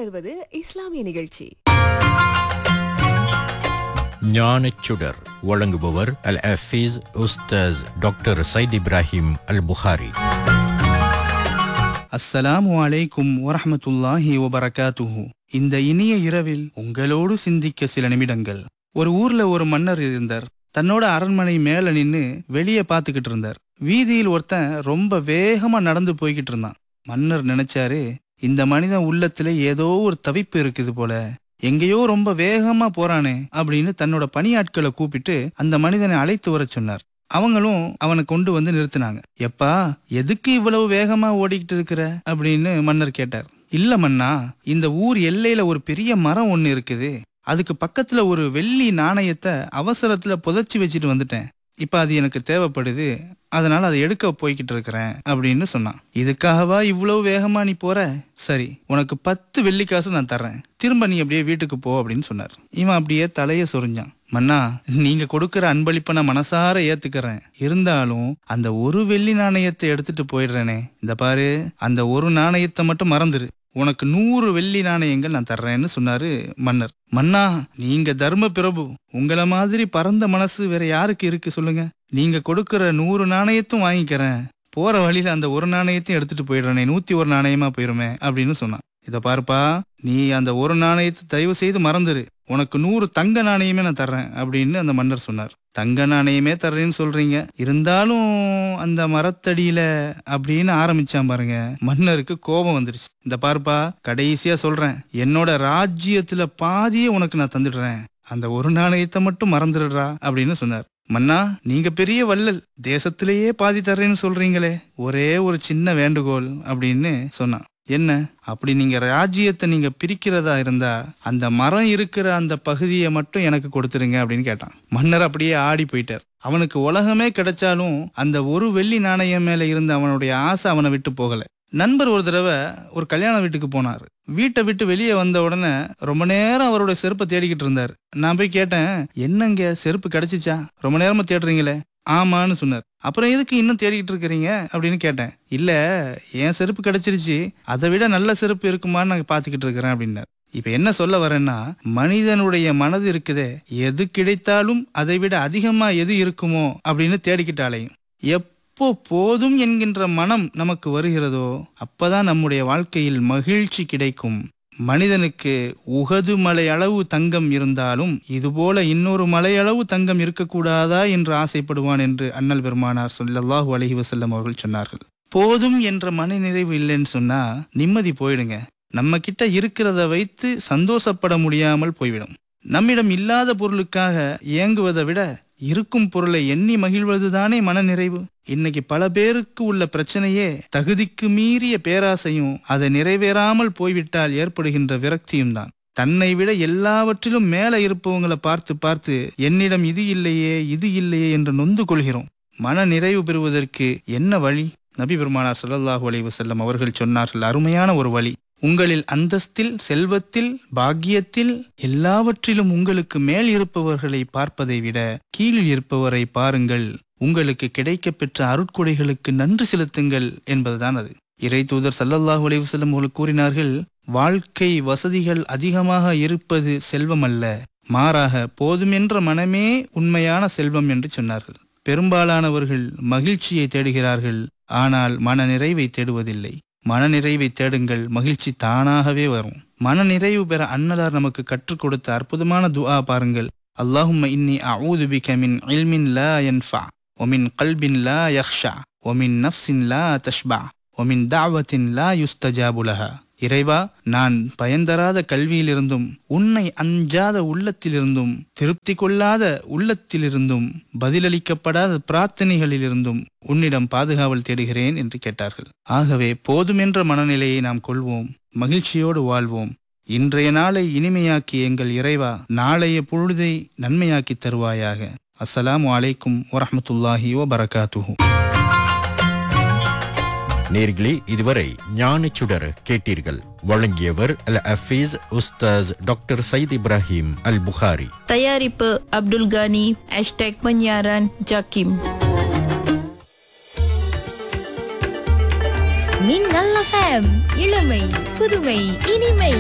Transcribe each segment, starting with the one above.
தொடர்வது இஸ்லாமிய நிகழ்ச்சி ஞானச்சுடர் வழங்குபவர் அல் ஹஃபீஸ் உஸ்தாஸ் டாக்டர் சைத் இப்ராஹிம் அல் புகாரி அஸ்ஸலாமு அலைக்கும் வரஹ்மத்துல்லாஹி வபரகாத்துஹு இந்த இனிய இரவில் உங்களோடு சிந்திக்க சில நிமிடங்கள் ஒரு ஊர்ல ஒரு மன்னர் இருந்தார் தன்னோட அரண்மனை மேல நின்னு வெளியே பார்த்துக்கிட்டு இருந்தார் வீதியில் ஒருத்தன் ரொம்ப வேகமா நடந்து போய்கிட்டு இருந்தான் மன்னர் நினைச்சாரு இந்த மனிதன் உள்ளத்துல ஏதோ ஒரு தவிப்பு இருக்குது போல எங்கேயோ ரொம்ப வேகமா போறானே அப்படின்னு தன்னோட பணியாட்களை கூப்பிட்டு அந்த மனிதனை அழைத்து வரச் சொன்னார் அவங்களும் அவனை கொண்டு வந்து நிறுத்தினாங்க எப்பா எதுக்கு இவ்வளவு வேகமா ஓடிக்கிட்டு இருக்கிற அப்படின்னு மன்னர் கேட்டார் இல்ல மன்னா இந்த ஊர் எல்லையில ஒரு பெரிய மரம் ஒண்ணு இருக்குது அதுக்கு பக்கத்துல ஒரு வெள்ளி நாணயத்தை அவசரத்துல புதைச்சி வச்சுட்டு வந்துட்டேன் இப்ப அது எனக்கு தேவைப்படுது அதனால அதை எடுக்க போய்கிட்டு இருக்கிறேன் அப்படின்னு சொன்னான் இதுக்காகவா இவ்வளவு வேகமா நீ போற சரி உனக்கு பத்து வெள்ளிக்காசு நான் தர்றேன் திரும்ப நீ அப்படியே வீட்டுக்கு போ அப்படின்னு சொன்னார் இவன் அப்படியே தலைய சொரிஞ்சான் மன்னா நீங்க கொடுக்கிற அன்பளிப்பை நான் மனசார ஏத்துக்கிறேன் இருந்தாலும் அந்த ஒரு வெள்ளி நாணயத்தை எடுத்துட்டு போயிடுறேனே இந்த பாரு அந்த ஒரு நாணயத்தை மட்டும் மறந்துரு உனக்கு நூறு வெள்ளி நாணயங்கள் நான் தர்றேன்னு சொன்னாரு மன்னர் மன்னா நீங்க தர்ம பிரபு உங்கள மாதிரி பரந்த மனசு வேற யாருக்கு இருக்கு சொல்லுங்க நீங்க கொடுக்கிற நூறு நாணயத்தும் வாங்கிக்கிறேன் போற வழியில அந்த ஒரு நாணயத்தையும் எடுத்துட்டு போயிடுறேனே நூத்தி ஒரு நாணயமா போயிருமே அப்படின்னு சொன்னான் இத பாருப்பா நீ அந்த ஒரு நாணயத்தை தயவு செய்து மறந்துரு உனக்கு நூறு தங்க நாணயமே நான் தர்றேன் அப்படின்னு அந்த மன்னர் சொன்னார் தங்க நாணயமே தர்றேன்னு சொல்றீங்க இருந்தாலும் அந்த மரத்தடியில அப்படின்னு ஆரம்பிச்சான் பாருங்க மன்னருக்கு கோபம் வந்துருச்சு இந்த பாருப்பா கடைசியா சொல்றேன் என்னோட ராஜ்யத்துல பாதியே உனக்கு நான் தந்துடுறேன் அந்த ஒரு நாணயத்தை மட்டும் மறந்துடுறா அப்படின்னு சொன்னார் மன்னா நீங்க பெரிய வள்ளல் தேசத்திலேயே பாதி தர்றேன்னு சொல்றீங்களே ஒரே ஒரு சின்ன வேண்டுகோள் அப்படின்னு சொன்னான் என்ன அப்படி நீங்க ராஜ்யத்தை நீங்க பிரிக்கிறதா இருந்தா அந்த மரம் இருக்கிற அந்த பகுதியை மட்டும் எனக்கு கொடுத்துருங்க அப்படின்னு கேட்டான் மன்னர் அப்படியே ஆடி போயிட்டார் அவனுக்கு உலகமே கிடைச்சாலும் அந்த ஒரு வெள்ளி நாணயம் மேல இருந்த அவனுடைய ஆசை அவனை விட்டு போகல நண்பர் ஒரு தடவை ஒரு கல்யாண வீட்டுக்கு போனார் வீட்டை விட்டு வெளியே வந்த உடனே ரொம்ப நேரம் அவரோட செருப்பை தேடிக்கிட்டு இருந்தார் நான் போய் கேட்டேன் என்னங்க செருப்பு கிடைச்சிச்சா ரொம்ப நேரமா தேடுறீங்களே ஆமான்னு சொன்னார் அப்புறம் எதுக்கு இன்னும் தேடிக்கிட்டு இருக்கிறீங்க அப்படின்னு கேட்டேன் இல்ல என் செருப்பு கிடைச்சிருச்சு அதை விட நல்ல செருப்பு இருக்குமான்னு நான் பார்த்துக்கிட்டு இருக்கிறேன் அப்படின்னார் இப்ப என்ன சொல்ல வரேன்னா மனிதனுடைய மனது இருக்குதே எது கிடைத்தாலும் அதை விட அதிகமா எது இருக்குமோ அப்படின்னு தேடிக்கிட்டாலையும் எப்போ போதும் என்கின்ற மனம் நமக்கு வருகிறதோ அப்பதான் நம்முடைய வாழ்க்கையில் மகிழ்ச்சி கிடைக்கும் மனிதனுக்கு உகது மலை அளவு தங்கம் இருந்தாலும் இதுபோல இன்னொரு மலையளவு தங்கம் இருக்கக்கூடாதா என்று ஆசைப்படுவான் என்று அண்ணல் பெருமானார் சொல்லல்லாஹு அலைஹி வஸல்லம் அவர்கள் சொன்னார்கள் போதும் என்ற மன நிறைவு இல்லைன்னு சொன்னா நிம்மதி போயிடுங்க நம்ம கிட்ட இருக்கிறத வைத்து சந்தோஷப்பட முடியாமல் போய்விடும் நம்மிடம் இல்லாத பொருளுக்காக ஏங்குவதை விட இருக்கும் பொருளை எண்ணி மகிழ்வதுதானே மன நிறைவு இன்னைக்கு பல பேருக்கு உள்ள பிரச்சனையே தகுதிக்கு மீறிய பேராசையும் அதை நிறைவேறாமல் போய்விட்டால் ஏற்படுகின்ற விரக்தியும் தான் தன்னை விட எல்லாவற்றிலும் மேல இருப்பவங்களை பார்த்து பார்த்து என்னிடம் இது இல்லையே இது இல்லையே என்று நொந்து கொள்கிறோம் மன நிறைவு பெறுவதற்கு என்ன வழி நபி பெருமானார் ஸல்லல்லாஹு அலைஹி வஸல்லம் அவர்கள் சொன்னார்கள் அருமையான ஒரு வழி உங்களில் அந்தஸ்தில் செல்வத்தில் பாக்கியத்தில் எல்லாவற்றிலும் உங்களுக்கு மேல் இருப்பவர்களை பார்ப்பதை விட கீழில் இருப்பவரை பாருங்கள் உங்களுக்கு கிடைக்கப் பெற்ற அருட்கொடைகளுக்கு நன்றி செலுத்துங்கள் என்பதுதான் அது இறை தூதர் சல்லல்லாஹு அலைஹி வஸல்லம் அவர்கள் கூறினார்கள் வாழ்க்கை வசதிகள் அதிகமாக இருப்பது செல்வம் அல்ல மாறாக போதுமென்ற மனமே உண்மையான செல்வம் என்று சொன்னார்கள் பெரும்பாலானவர்கள் மகிழ்ச்சியை தேடுகிறார்கள் ஆனால் மன நிறைவை தேடுவதில்லை மனநிறைவை தேடுங்கள் மகிழ்ச்சி தானாகவே வரும் மனநிறைவு பெற அன்னலார் நமக்கு கற்றுக் கொடுத்த அற்புதமான துஆ பாருங்கள் அல்லாஹும்ம இன்னி அஊது பிக மின் இல்மின் லா யன்ஃபா ஒமின் கல்பின் லா யக்ஷா ஒமின் நஃப்ஸின் லா தஷ்பா ஒமின் தாவத்தின் லா யுஸ்தஜாபு லஹா இறைவா நான் பயன்தராத கல்வியிலிருந்தும் உன்னை அஞ்சாத உள்ளத்திலிருந்தும் திருப்தி கொள்ளாத உள்ளத்திலிருந்தும் பதிலளிக்கப்படாத பிரார்த்தனைகளிலிருந்தும் உன்னிடம் பாதுகாவல் தேடுகிறேன் என்று கேட்டார்கள் ஆகவே போதுமென்ற மனநிலையை நாம் கொள்வோம் மகிழ்ச்சியோடு வாழ்வோம் இன்றைய நாளை இனிமையாக்கி எங்கள் இறைவா நாளைய பொழுதை நன்மையாக்கி தருவாயாக அஸ்ஸலாமு அலைக்கும் வரஹ்மத்துல்லாஹி வபரகாத்துஹு நேர்களே இதுவரை ஞானச்சுடர் கேட்டீர்கள் வழங்கியவர் அல் ஹஃபீஸ் உஸ்தாஸ் டாக்டர் சைத் இப்ராஹிம் அல் புகாரி தயாரிப்பு அப்துல் கானி ஹேஷ்டேக் பன்யாரான் ஜாக்கிம் மின்னல் எஃப்எம் இளமை புதுமை இனிமை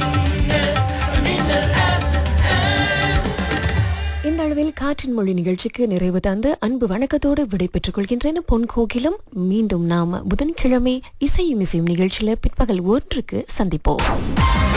இந்த அளவில் காற்றின் மொழி நிகழ்ச்சிக்கு நிறைவு தந்து அன்பு வணக்கத்தோடு விடைபெற்றுக் கொள்கின்றேன் பொன் கோகிலம் மீண்டும் நாம் புதன்கிழமை இசையும் இசையும் நிகழ்ச்சியில பிற்பகல் ஒன்றுக்கு சந்திப்போம்